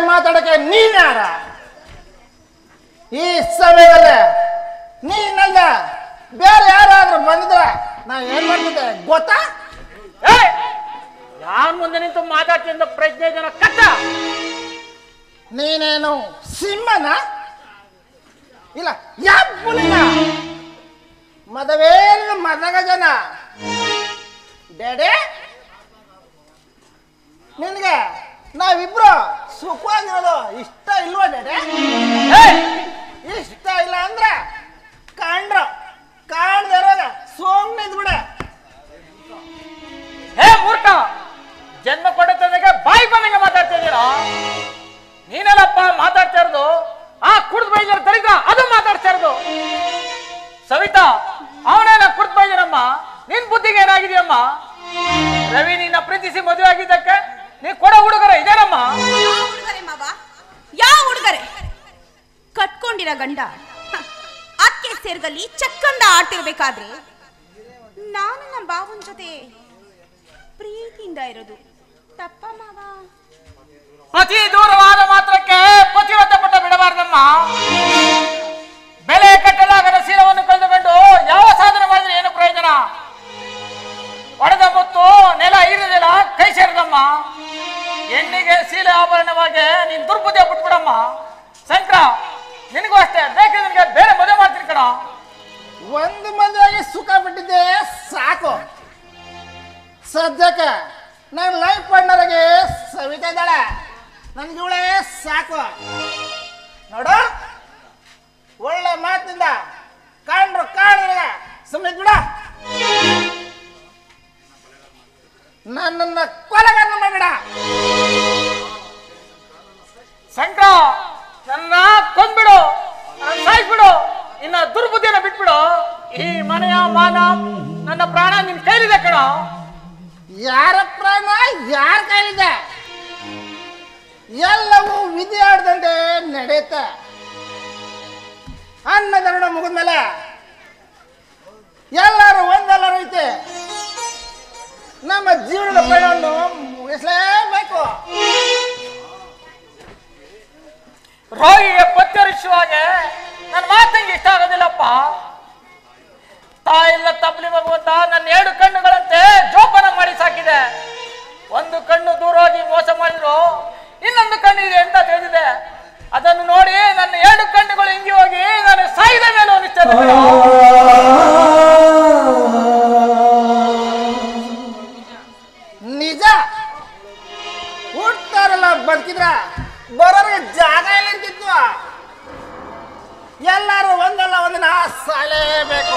ಮಾತಾಡಕ್ಕೆ ನೀನ್ ಯಾರ ಈ ಸಮಯದಲ್ಲಿ ನೀನಲ್ಲ ಬೇರೆ ಯಾರಾದ್ರೂ ಬಂದಿದ್ರೆ ನಾ ಏನ್ ಮಾಡ್ತಿದ್ದೆ ಗೊತ್ತಾ ಯಾರ ಮುಂದೆ ನಿಂತು ಮಾತಾಡ್ತಿದ್ದ ಪ್ರಜ್ಞೆ ಜನ ಕಟ್ಟ ನೀನೇನು ಸಿಂಹನ ಇಲ್ಲ ಯಾಪುಲಿನ ಮದವೇನ ಮದಗ ಜನ ಡ್ಯಾಡೆ ನಿನಗೆ ನಾವಿಬ್ರು ಸುಖವಾಗಿರೋದು ಇಷ್ಟ ಇಲ್ವಾ ಡ್ಯಾಡೆ ಇಷ್ಟ ಇಲ್ಲ ಅಂದ್ರೆ ಕಾಣ್ರ ಕಾಣ್ದಿರೋಗ ಸೋಮ್ನಿದ್ ಬಿಡ ಹೇ ಮೂರ್ಖ ಜನ್ಮ ಕೊಡುತ್ತದಾಗ ಬಾಯಿ ಬಂದಂಗೆ ಮಾತಾಡ್ತಿದ್ದೀರಾ ನೀನೆಲ್ಲಪ್ಪ ಮಾತಾಡ್ತಾ ಇರೋದು ಆ ಕುಡ್ದು ಬೈಜರ ದರಿದ್ರ ಅದು ಮಾತಾಡ್ತಾ ಇರೋದು ಸವಿತಾ ಅವನೇನ ಕುಡ್ದು ಬೈಜರಮ್ಮ ನಿನ್ ಬುದ್ಧಿಗೆ ಏನಾಗಿದೆಯಮ್ಮ ರವಿ ನಿನ್ನ ಪ್ರೀತಿಸಿ ಮದುವೆ ಆಗಿದ್ದಕ್ಕೆ ನೀ ಕೊಡೋ ಹುಡುಗರ ಇದೇನಮ್ಮ ಯಾವ ಹುಡುಗರೆ ಮಾವ ಯಾವ ಹುಡುಗರೆ ಕಟ್ಕೊಂಡಿರೋ ಗಂಡ ಹ, ಅಕ್ಕೆ ಸೇರ್ಗಲ್ಲಿ ಚಕ್ಕಂದ ಆಡ್ತಿರ್ಬೇಕಾದ್ರೆ ನಾನು ನಮ್ಮ ಬಾವನ್ ಜೊತೆ ಪ್ರೀತಿಯಿಂದ ಇರೋದು ತಪ್ಪ ಮಾವ ಅತಿ ದೂರವಾದ ಮಾತ್ರಕ್ಕೆ ಪತಿವ್ರತ ಪಟ್ಟ ಬಿಡಬಾರ್ದಮ್ಮ ಬೆಲೆ ಕಟ್ಟಲಾಗದ ಶೀಲವನ್ನು ಕಳೆದುಕೊಂಡು ಯಾವ ಸಾಧನೆ ಮಾಡಿದ್ರೆ ಏನು ಪ್ರಯೋಜನ ಒಡೆದ ಮುತ್ತು ನೆಲ ಇರಿದಿಲ್ಲ ಕೈ ಸೇರಿದಮ್ಮ ಹೆಣ್ಣಿಗೆ ಶೀಲ ಆಭರಣವಾಗಿ ನೀನ್ ದುರ್ಬುದ್ಧಿ ಬಿಟ್ಬಿಡಮ್ಮ ಶಂಕರ ನಿನಗೂ ಅಷ್ಟೇ ಬೇಕಿದ್ರೆ ನಿನಗೆ ಬೇರೆ ಮದುವೆ ಮಾಡ್ತೀನಿ ಕಣ ಒಂದು ಮದುವೆಗೆ ಸುಖ ಬಿಟ್ಟಿದ್ದೆ ಸಾಕು ಸದ್ಯಕ್ಕೆ ನನ್ನ ಲೈಫ್ ಪಾರ್ಟ್ನರ್ಗೆ ಸವಿತಾ ಇದ್ದಾಳೆ ನನಗೆ ಇವಳೇ ಸಾಕು ನೋಡು ಒಳ್ಳೆ ಮಾತಿಂದ ಕಾಣ್ರು ಕಾಣಿದ್ರೆ ಸುಮ್ಮನೆ ಬಿಡ ನನ್ನನ್ನ ಕೊಲೆಗಾರನ ಮಾಡಬೇಡ ಶಂಕರ ನನ್ನ ಕೊಂದ್ಬಿಡು ನನ್ನ ಸಾಯ್ಬಿಡು ಇನ್ನ ದುರ್ಬುದ್ಧಿಯನ್ನ ಬಿಟ್ಬಿಡು ಈ ಮನೆಯ ಮಾನ ನನ್ನ ಪ್ರಾಣ ನಿನ್ ಕೈಲಿದೆ ಕಣ ಯಾರ ಪ್ರಾಣ ಯಾರ ಕೈಲಿದೆ ಎಲ್ಲವೂ ವಿಧಿ ಆಡ್ದಂತೆ ನಡೆಯುತ್ತೆ ಅನ್ನದರಣ ಮುಗಿದ್ಮೇಲೆ ಎಲ್ಲರೂ ಒಂದೆಲ್ಲರೂ ಐತೆ ನಮ್ಮ ಜೀವನದ ಪಯಣವನ್ನು ಮುಗಿಸ್ಲೇಬೇಕು ರೋಗಿಗೆ ಪತ್ಯರಿಸುವಾಗೆ ನನ್ನ ಮಾತಂಗೆ ಇಷ್ಟ ಆಗೋದಿಲ್ಲಪ್ಪ ತಾಯಿಲ್ಲ ತಪ್ಪಲಿ ಭಗವಂತ ನನ್ನ ಎರಡು ಕಣ್ಣುಗಳಂತೆ ಜೋಪಾನ ಮಾಡಿ ಸಾಕಿದೆ ಒಂದು ಕಣ್ಣು ದೂರ ಹೋಗಿ ಮೋಸ ಮಾಡಿದ್ರು ಇನ್ನೊಂದು ಕಣ್ಣು ಇದೆ ಅಂತ ತಿಳಿದಿದೆ ಅದನ್ನು ನೋಡಿ ನನ್ನ ಎರಡು ಕಣ್ಣುಗಳು ಹಿಂಗಿ ಹೋಗಿ ನಾನು ಸಾಯಿದ ಮೇಲೆ ಅನಿಸ್ತದೆ ಕಣೋ. ನಿಜ ಹುಡ್ತಾರಲ್ಲ ಬದುಕಿದ್ರ ಬರೋರಿಗೆ ಜಾಗ ಎಲ್ಲಿರ್ತಿದ್ವು ಎಲ್ಲರೂ ಒಂದಲ್ಲ ಒಂದಿನ ಸಾಲೇಬೇಕು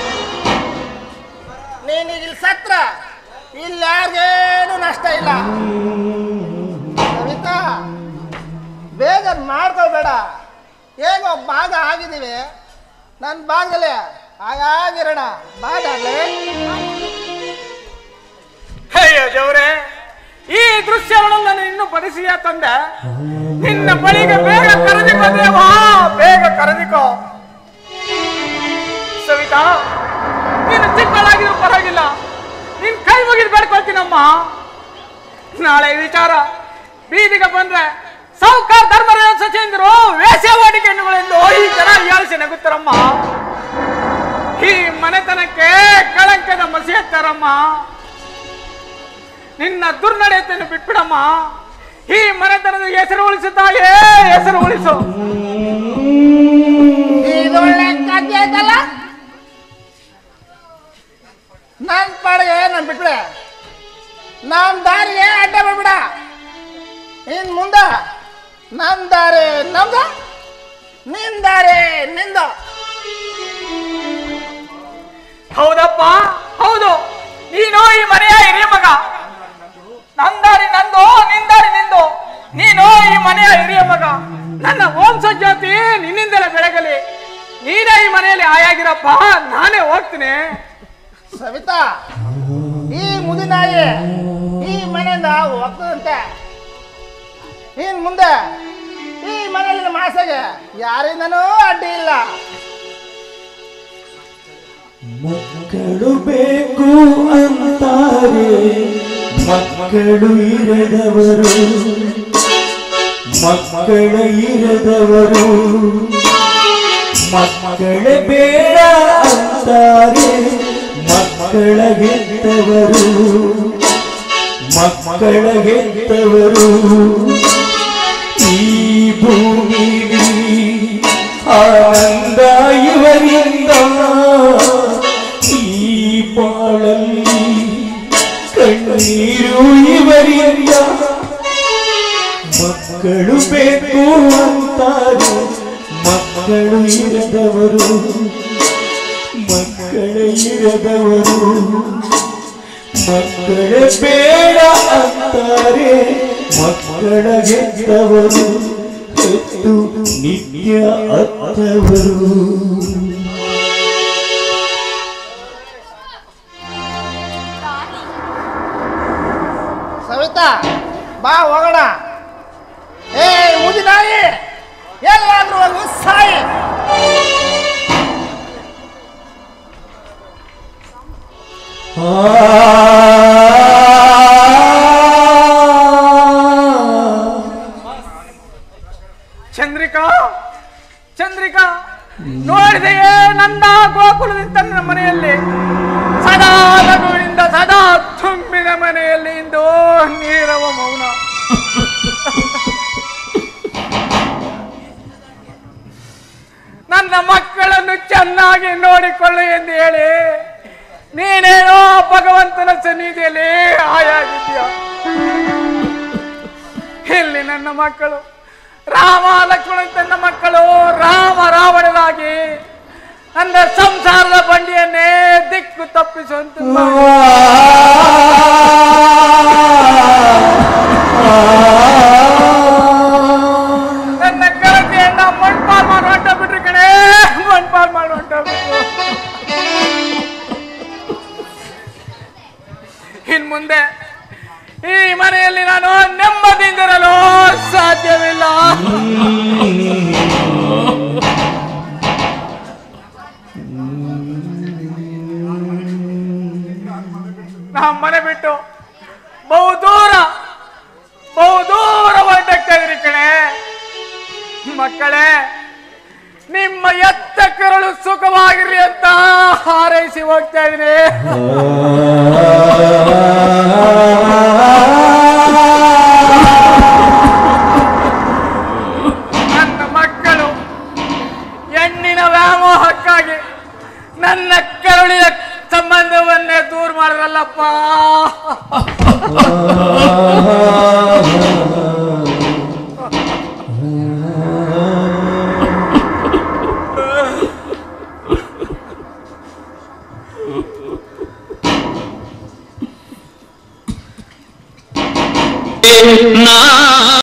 ನೀನೀಗ ಇಲ್ಲಿ ಸತ್ರ ಇಲ್ಲಿ ಯಾರಿಗೇನು ನಷ್ಟ ಇಲ್ಲ ಕವಿತಾ ಬೇಗ ಮಾಡ್ಕೋಬೇಡ ಹೇಗೋ ಭಾಗ ಆಗಿದ್ದೀವಿ ನನ್ನ ಭಾಗದಲ್ಲಿ ಹಾಗಾಗಿರೋಣ ಭಾಗ ಆಗ್ಲಿ ಅಯ್ಯೋ ದೇವ್ರೆ ಈ ದೃಶ್ಯವನ್ನು ನಾನು ಇನ್ನು ಪರಿಸಿಯ ತಂದೆ ನಿನ್ನ ಬಳಿಗೆ ಬೇಗ ಕರೆದಿಕೋ ದೇವಾ ಬೇಗ ಕರೆದಿಕೋ ಸವಿತಾ ನೀನು ಚಿಕ್ಕಳಾಗಿದ್ರು ಪರವಾಗಿಲ್ಲ ನಿನ್ ಕೈ ಮುಗಿದು ಬೇಡ್ಕೊಳ್ತೀನಮ್ಮ ನಾಳೆ ಈ ವಿಚಾರ ಬೀದಿಗೆ ಬಂದ್ರೆ ಸಾವುಕಾರ ಧರ್ಮರಾಜ ಸಚೇಂದ್ರು ವೇಷವಾಡಿಕೆ ಎನ್ನುಗಳೆಂದು ಈ ಜನ ಯಾಳಿಸಿ ನಗುತ್ತಾರಮ್ಮ ಈ ಮನೆತನಕ್ಕೆ ಕಳಂಕದ ಮಸಿ ಹತ್ತಾರಮ್ಮ ನಿನ್ನ ದುರ್ನಡೆಯನ್ನು ಬಿಟ್ಬಿಡಮ್ಮ ಈ ಮನೆತನದ ಹೆಸರು ಉಳಿಸು ತಾಯೇ ಹೆಸರು ಉಳಿಸು ಇದೊಳ್ಳೆ ಕಥೆ ಆಯ್ತಲ್ಲ ನನ್ ಪಾಡಿಗೆ ನನ್ ಬಿಟ್ಬಿಡೆ ನಮ್ ದಾರಿಗೆ ಅಡ್ಡ ಬಿಡ್ಬಿಡ ಇನ್ ಮುಂದ ನಮ್ ದಾರಿ ನಮ್ದು ನಿನ್ ದಾರಿ ನಿಂದು ಹೌದಪ್ಪ ಹೌದು ನೀನು ಈ ಮನೆಯ ಹಿರಿಯ ಮಗ ನಂದಾರಿ ನಂದು ನಿಂದಾರಿ ನಿಂದು ನೀನು ಈ ಮನೆಯ ಹಿರಿಯ ಮಗ ನನ್ನ ವಂಶ ಜಾತಿ ನಿನ್ನಿಂದಲೇ ಬೆಳಗಲಿ ನೀನೇ ಈ ಮನೆಯಲ್ಲಿ ಆಯಾಗಿರಪ್ಪ ನಾನೇ ಹೋಗ್ತೀನಿ ಸವಿತಾ ಈ ಮುದಿನಾಯಿ ಈ ಮನೆಯಿಂದ ಹೋಗ್ತದಂತೆ ಇನ್ ಮುಂದೆ ಈ ಮನೆಯಲ್ಲಿನ ಮಾಸಗೆ ಯಾರಿಂದನೂ ಅಡ್ಡಿ ಇಲ್ಲ ಮಕ್ಕಳು ಬೇಕು ಅಂತಾರೆ ಮಕ್ಕಳು ಇರದವರು ಮಕ್ಕಳ ಇರದವರು ಮಕ್ಕಳ ಬೇಡ ಅಂತಾರೆ ಮಕ್ಕಳ ಗೆದ್ದವರು ಮಕ್ಕಳ ಗೆದ್ದವರು ಈ ಭೂಮಿಲಿ ಆನಂದ ಇವರಿಂದ ಈ ಬಾಳಲ್ಲಿ ಕಣ್ಣೀರು ಇವರಿಂದ ಮಕ್ಕಳು ಬೇಕು ಅಂತಾರೆ ಮಕ್ಕಳು ಇರದವರು ಮಕ್ಕಳ ಇರದವರು ಮಕ್ಕಳ ಬೇಡ ಅಂತಾರೆ ಮಕ್ಕಳ ಗೆದ್ದವರು ಹೆತ್ತು ನಿತ್ಯ ಅತ್ತವರು ಸವಿತಾ ಬಾ ಹೋಗೋಣ ಏ ಮುದಿ ನಾಯಿ ಎಲ್ಲಾದ್ರೂ ಹೋಗಿ ಸಾಯಿ ಚಂದ್ರಿಕಾ ಚಂದ್ರಿಕಾ ನೋಡಿದೆಯೇ ನಂದ ಗೋಕುಲದಿಂದ ನನ್ನ ಮನೆಯಲ್ಲಿ ಸದಾ ನಗುವಿನಿಂದ ಸದಾ ತುಂಬಿದ ಮನೆಯಲ್ಲಿ ಇಂದು ನೀರವ ಮೌನ ನನ್ನ ಮಕ್ಕಳನ್ನು ಚೆನ್ನಾಗಿ ನೋಡಿಕೊಳ್ಳು ಎಂದು ಹೇಳಿ ನೀನೇನೋ ಭಗವಂತನ ಸನ್ನಿಧಿಯಲ್ಲಿ ಆಯಾಗಿದ್ಯ ಇಲ್ಲಿ ನನ್ನ ಮಕ್ಕಳು ರಾಮ ಲಕ್ಷ್ಮಣ ತನ್ನ ಮಕ್ಕಳು ರಾಮ ರಾವಣರಾಗಿ ನನ್ನ ಸಂಸಾರದ ಬಂಡಿಯನ್ನೇ ದಿಕ್ಕು ತಪ್ಪಿಸುವಂತ ನನ್ನ ಕರತೆಯನ್ನ ಮಣ್ಪಾಲ್ ಮಾಡಿ ಹೊಂಟ ಬಿಟ್ರಿ ಕಣೆ ಮಣ್ಪಾಲ್ ಮಾಡಿ ಹೊಂಟ ಬಿಟ್ರು ಇನ್ ಮುಂದೆ ಈ ಮನೆಯಲ್ಲಿ ನಾನು ನೆಮ್ಮದಿಯಿಂದಿರಲು ಸಾಧ್ಯವಿಲ್ಲ ನಾ ಮನೆ ಬಿಟ್ಟು ಬಹು ದೂರ ಬಹು ದೂರ ಹೊರಟಾಗ್ತಾ ಇದ್ರಿ ಕಣೆ ಮಕ್ಕಳೇ ನಿಮ್ಮ ಎತ್ತ ಕರಳು ಸುಖವಾಗಿರ್ಲಿ ಅಂತ ಹಾರೈಸಿ ಹೋಗ್ತಾ ಇದ್ದೀನಿ ನನ್ನ ಮಕ್ಕಳು ಹೆಣ್ಣಿನ ವ್ಯಾಮೋಹಕ್ಕಾಗಿ ನನ್ನ ಕರುಳಿನ ಸಂಬಂಧವನ್ನೇ ದೂರ ಮಾಡಿದ್ರಲ್ಲಪ್ಪ ನಾ